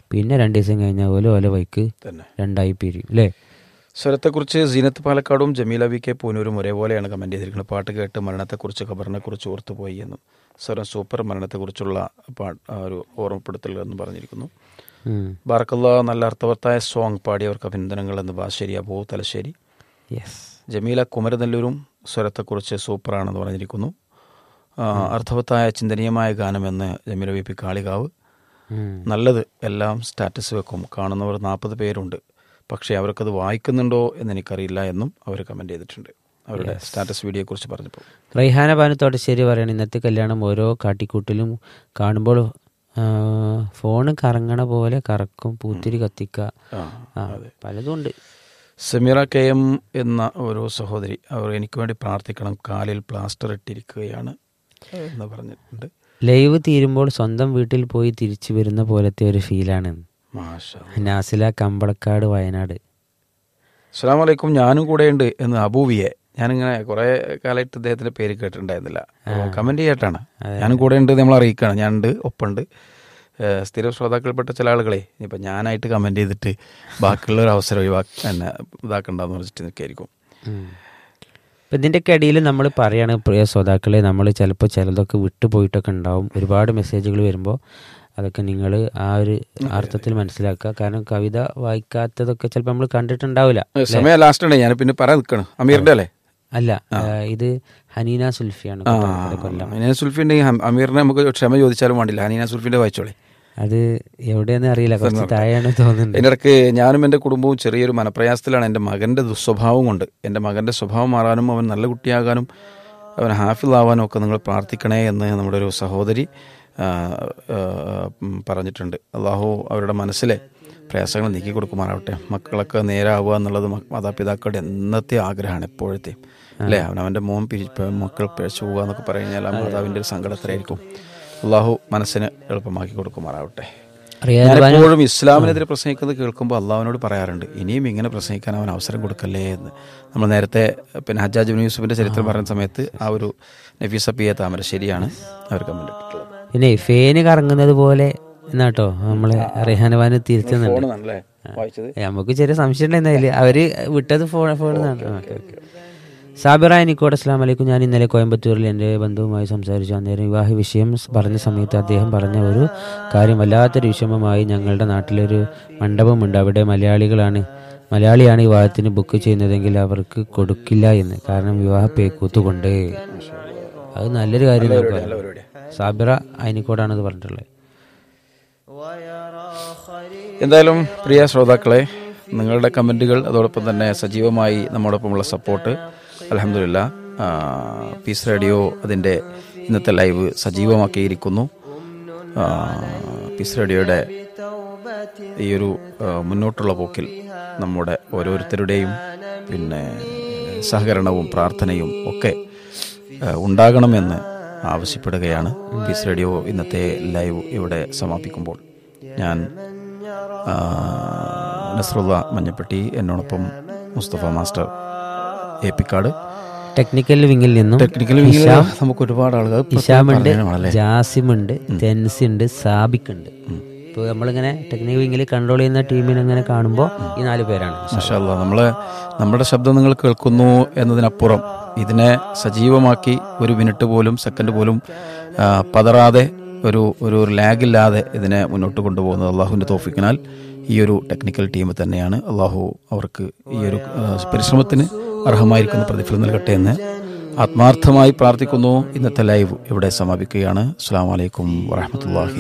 പിന്നെ രണ്ട് ദിവസം കഴിഞ്ഞാൽ ഓല ഓല വൈക്ക് തന്നെ രണ്ടായി പിരിയും അല്ലേ സ്വരത്തെക്കുറിച്ച് സീനത്ത് പാലക്കാടും ജമീല വി കെ പൂനൂരും ഒരേപോലെയാണ് കമൻറ്റ് ചെയ്തിരിക്കുന്നത് പാട്ട് കേട്ട് മരണത്തെക്കുറിച്ച് ഖബറിനെക്കുറിച്ച് ഓർത്തുപോയി എന്നും സ്വരം സൂപ്പർ മരണത്തെക്കുറിച്ചുള്ള പാട്ട് ആ ഒരു ഓർമ്മപ്പെടുത്തൽ എന്ന് പറഞ്ഞിരിക്കുന്നു ഉം. ബാർക്കല്ല നല്ല അർത്ഥവത്തായ സോങ് പാടിയവർക്ക് അഭിനന്ദനങ്ങൾ എന്ന് ബാശ്ശേരി അബൂ തലശ്ശേരി യെസ് ജമീല കുമരനെല്ലൂരും സ്വരത്തെക്കുറിച്ച് സൂപ്പറാണെന്ന് പറഞ്ഞിരിക്കുന്നു ആ, അർത്ഥവത്തായ ചിന്തനീയമായ ഗാനമെന്ന് ജമീല വി പി കാളികാവ് ഉം. നല്ലത് എല്ലാം സ്റ്റാറ്റസ് വെക്കും കാണുന്നവർ നാൽപ്പത് പേരുണ്ട് പക്ഷേ അവർക്കത് വായിക്കുന്നുണ്ടോ എന്ന് എനിക്കറിയില്ല എന്നും അവർ കമൻറ്റ് ചെയ്തിട്ടുണ്ട് അവരുടെ സ്റ്റാറ്റസ് വീഡിയോയെക്കുറിച്ച് പറഞ്ഞപ്പോൾ റൈഹാന ബാനത്തോടെ ശരി പറയണം ഇന്നത്തെ കല്യാണം ഓരോ കാട്ടിക്കൂട്ടിലും കാണുമ്പോൾ ആ, ഫോണ് കറങ്ങണ പോലെ കറക്കും പൂത്തിരി കത്തിക്കുക ആ ആ പലതും ഉണ്ട് സമീറ കെ എം എന്ന ഒരു സഹോദരി അവർ എനിക്ക് വേണ്ടി പ്രാർത്ഥിക്കണം കാലിൽ പ്ലാസ്റ്റർ ഇട്ടിരിക്കുകയാണ് എന്ന് പറഞ്ഞിട്ടുണ്ട് ലൈവ് തീരുമ്പോൾ സ്വന്തം വീട്ടിൽ പോയി തിരിച്ചു വരുന്ന പോലത്തെ ഒരു ഫീലാണ് മാഷ നാസില കമ്പളക്കാട് വയനാട് അസ്സാം വലൈക്കും ഞാനും കൂടെയുണ്ട് എന്ന് അബൂവിയെ ഞാനിങ്ങനെ കുറേ കാലമായിട്ട് ഇദ്ദേഹത്തിന്റെ പേര് കേട്ടിട്ടുണ്ടായിരുന്നില്ല കമന്റ് ചെയ്യട്ടാണ് ഞാനും കൂടെ ഉണ്ട് നമ്മൾ അറിയിക്കുകയാണ് ഞാനുണ്ട് ഒപ്പമുണ്ട് ഏഹ് സ്ഥിര ശ്രോതാക്കൾപ്പെട്ട ചില ആളുകളെ ഇനിയിപ്പോൾ ഞാനായിട്ട് കമന്റ് ചെയ്തിട്ട് ബാക്കിയുള്ള ഒരു അവസരം ഒഴിവാക്കി എന്നെ ഇതാക്കണ്ടെന്ന് പറഞ്ഞിട്ട് നിൽക്കായിരിക്കും ഇപ്പം ഇതിൻ്റെയൊക്കെ ഇടയിൽ നമ്മൾ പറയാണ് പ്രിയ ശ്രോതാക്കളെ നമ്മൾ ചിലപ്പോൾ ചിലതൊക്കെ വിട്ടുപോയിട്ടൊക്കെ ഉണ്ടാവും ഒരുപാട് മെസ്സേജുകൾ വരുമ്പോൾ അതൊക്കെ നിങ്ങൾ ആ ഒരു അർത്ഥത്തിൽ മനസ്സിലാക്കുക കാരണം കവിത വായിക്കാത്തതൊക്കെ ചിലപ്പോൾ നമ്മൾ കണ്ടിട്ടുണ്ടാവില്ല സമയം ലാസ്റ്റ് ഉണ്ട് ഞാൻ പിന്നെ പറയാൻ നിൽക്കണം അമീറിന്റെ അല്ലേ അല്ല ആ, ഇത് ഹനീന സുൽഫിയാണ് ആ കോട്ടയംകട കൊല്ലം ഹനീന സുൽഫിന്റെ അമീറിനെ നമുക്ക് ക്ഷമ ചോദിച്ചാലും വേണ്ടില്ല ഹനീന സുൽഫിന്റെ വായിച്ചോളെ അത് എവിടെയെന്ന് അറിയില്ല കുറച്ച് താഴെയാണ് തോന്നുന്നുണ്ട് എൻ്റെ ഇടയ്ക്ക് ഞാനും എൻ്റെ കുടുംബവും ചെറിയൊരു മനപ്രയാസത്തിലാണ് എൻ്റെ മകൻ്റെ ദുസ്വഭാവം കൊണ്ട് എൻ്റെ മകൻ്റെ സ്വഭാവം മാറാനും അവൻ നല്ല കുട്ടിയാകാനും അവൻ ഹാഫിളാവാനും ഒക്കെ നിങ്ങൾ പ്രാർത്ഥിക്കണേ എന്ന് നമ്മുടെ ഒരു സഹോദരി ആ, ആ, ഉം, പറഞ്ഞിട്ടുണ്ട് അള്ളാഹു അവരുടെ മനസ്സിലെ പ്രയാസങ്ങൾ നീക്കി കൊടുക്കുമാറാവട്ടെ മക്കളൊക്കെ നേരാവുക എന്നുള്ളത് മ- മാതാപിതാക്കളുടെ എന്നത്തെ ആഗ്രഹമാണ് എപ്പോഴത്തെയും അല്ലേ അവൻ അവൻ്റെ മോൻ പിരി മക്കൾ പിഴച്ചു പോകുക എന്നൊക്കെ പറഞ്ഞു കഴിഞ്ഞാൽ ആ മാതാവിൻ്റെ ഒരു സങ്കടത്തിലായിരിക്കും അള്ളാഹു മനസ്സിന് എളുപ്പമാക്കി കൊടുക്കുമാറാവട്ടെ റിയാദ് ഞാൻ എപ്പോഴും ഇസ്ലാമിനെതിരെ പ്രസംഗിക്കുന്നത് കേൾക്കുമ്പോൾ അള്ളാഹുവിനോട് പറയാറുണ്ട് ഇനിയും ഇങ്ങനെ പ്രസംഗിക്കാൻ അവൻ അവസരം കൊടുക്കല്ലേ എന്ന് നമ്മൾ നേരത്തെ പിന്നെ ഹജ്ജാജ് ബിൻ യൂസുഫിന്റെ ചരിത്രം പറയുന്ന സമയത്ത് ആ ഒരു നഫീസ പി എ താമരശ്ശേരിയാണ് അവർ കമന്റ് ഇട്ടിട്ടുള്ളത് പിന്നെ ഫേന് കറങ്ങുന്നത് പോലെ എന്നാട്ടോ നമ്മളെ റിഹാനവാന് തിരുത്തുന്നുണ്ട് ഫോണാണല്ലേ വായിച്ചത് ഏ, നമുക്ക് ചെറിയ സംശയം ഉണ്ടായിരുന്നില്ല അവര് വിട്ടത് ഫോൺ ഫോണിന്നാണ് ഓക്കെ ഓക്കെ സാബിറ എനിക്കോട് അസ്ലാം വലൈക്കും ഞാൻ ഇന്നലെ കോയമ്പത്തൂരിൽ എൻ്റെ ബന്ധുവുമായി സംസാരിച്ചു അന്നേരം വിവാഹ വിഷയം സ് പറഞ്ഞ സമയത്ത് അദ്ദേഹം പറഞ്ഞ ഒരു കാര്യം വല്ലാത്തൊരു വിഷമമായി ഞങ്ങളുടെ നാട്ടിലൊരു മണ്ഡപമുണ്ട് അവിടെ മലയാളികളാണ് മലയാളിയാണ് ഈ വിവാഹത്തിന് ബുക്ക് ചെയ്യുന്നതെങ്കിൽ അവർക്ക് കൊടുക്കില്ല എന്ന് കാരണം വിവാഹ പേക്കൂത്തുകൊണ്ട് അത് നല്ലൊരു കാര്യം നമുക്ക് പറയാം. സാബിറ അയനിക്കോടാണ് ഇത് പറഞ്ഞിട്ടുള്ളത് എന്തായാലും പ്രിയ ശ്രോതാക്കളെ നിങ്ങളുടെ കമൻറ്റുകൾ അതോടൊപ്പം തന്നെ സജീവമായി നമ്മോടൊപ്പമുള്ള സപ്പോർട്ട് അലഹമില്ല പീസ് റേഡിയോ അതിൻ്റെ ഇന്നത്തെ ലൈവ് സജീവമാക്കിയിരിക്കുന്നു ആ, പീസ് റേഡിയോയുടെ ഈ ഒരു ആ, മുന്നോട്ടുള്ള പോക്കിൽ നമ്മുടെ ഓരോരുത്തരുടെയും പിന്നെ സഹകരണവും പ്രാർത്ഥനയും ഒക്കെ ആ, ഉണ്ടാകണമെന്ന് ആവശ്യപ്പെടുകയാണ് പീസ് റേഡിയോ ഇന്നത്തെ ലൈവ് ഇവിടെ സമാപിക്കുമ്പോൾ ഞാൻ ആ, നസ്രുള്ള മഞ്ഞപ്പെട്ടി എന്നോടൊപ്പം മുസ്തഫ മാസ്റ്റർ എപ്പിക്കാട് ടെക്നിക്കൽ വിങ്ങിൽ നിന്നും ടെക്നിക്കൽ നമുക്ക് ഒരുപാട് ആളുകൾ ഇഷാമുണ്ട് ജാസിമുണ്ട് തെൻസി ഉണ്ട് സാബിക് ഉണ്ട് ഇപ്പോൾ നമ്മളിങ്ങനെ ടെക്നിക്കൽ വിങ്ങിൽ കൺട്രോൾ ചെയ്യുന്ന ടീമിനെ അങ്ങനെ കാണുമ്പോൾ ഈ നാല് പേരാണ് മാഷാല്ല നമ്മള് നമ്മുടെ ശബ്ദം നിങ്ങൾ കേൾക്കുന്നു എന്നതിനപ്പുറം ഇതിനെ സജീവമാക്കി ഒരു മിനിറ്റ് പോലും സെക്കൻഡ് പോലും ആ, പതറാതെ ഒരു ഒരു ലാഗില്ലാതെ ഇതിനെ മുന്നോട്ട് കൊണ്ടുപോകുന്നത് അള്ളാഹുവിൻ്റെ തോഫിക്കിനാൽ ഈ ഒരു ടെക്നിക്കൽ ടീം തന്നെയാണ് അള്ളാഹു അവർക്ക് ഈ ഒരു ആ, പരിശ്രമത്തിന് അർഹമായിരിക്കുന്ന പ്രതിഫലം നൽകട്ടെ എന്ന് ആത്മാർത്ഥമായി പ്രാർത്ഥിക്കുന്നു ഇന്നത്തെ ലൈവ് ഇവിടെ സമാപിക്കുകയാണ് അസ്സാം വലൈക്കും വാഹമത്തല്ലാഹി